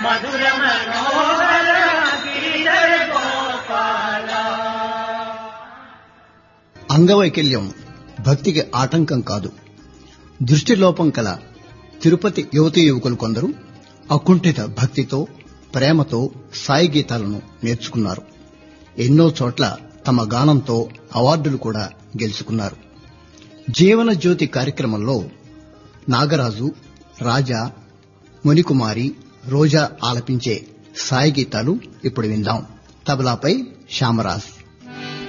మధుర మనోహర గిరిధర గోపాల అంగవైకల్యం భక్తికి ఆటంకం కాదు దృష్టిలోపం కల తిరుపతి యువతీ యువకులు కొందరు అకుంఠిత భక్తితో ప్రేమతో సాయి గీతాలను నేర్చుకున్నారు ఎన్నో చోట్ల తమ గానంతో అవార్డులు కూడా గెలుచుకున్నారు జీవన జ్యోతి కార్యక్రమంలో నాగరాజు రాజా మునికుమారి రోజా ఆలపించే సాయి గీతాలు ఇప్పుడు విందాం తబలాపై శ్యామరాజ్